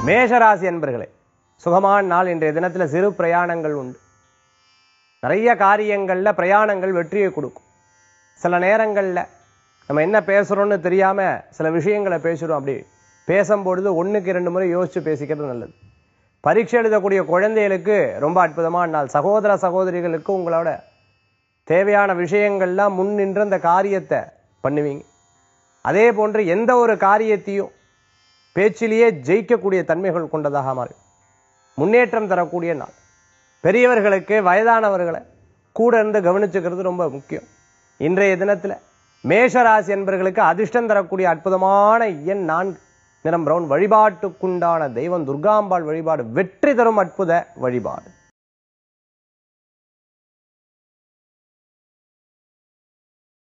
மேஷராசி என்பர்களே சுகமான நாள் இன்றைய தினத்தில் சிறு பிரயாணங்கள் உண்டு நிறைய காரியங்களில் பிரயாணங்கள் வெற்றியை கொடுக்கும் சில நேரங்களில் நம்ம என்ன பேசுகிறோன்னு தெரியாமல் சில விஷயங்களை பேசுகிறோம் அப்படி பேசும்பொழுது ஒன்றுக்கு இரண்டு முறை யோசித்து பேசிக்கிறது நல்லது பரீட்சை எழுதக்கூடிய குழந்தைகளுக்கு ரொம்ப அற்புதமான நாள் சகோதர சகோதரிகளுக்கு உங்களோட தேவையான விஷயங்கள்லாம் முன் நின்று அந்த காரியத்தை பண்ணுவீங்க அதே போன்று எந்த ஒரு காரியத்தையும் பேச்சிலேயே ஜெயிக்கக்கூடிய தன்மைகள் கொண்டதாக மாறும் முன்னேற்றம் தரக்கூடிய நாள் பெரியவர்களுக்கு வயதானவர்களை கூட இருந்து கவனிச்சுக்கிறது ரொம்ப முக்கியம் இன்றைய தினத்தில் மேஷராசி என்பவர்களுக்கு அதிர்ஷ்டம் தரக்கூடிய அற்புதமான எண் நான்கு நிறம் பிரவுன் வழிபாட்டுக்குண்டான தெய்வம் துர்காம்பாள் வழிபாடு வெற்றி தரும் அற்புத வழிபாடு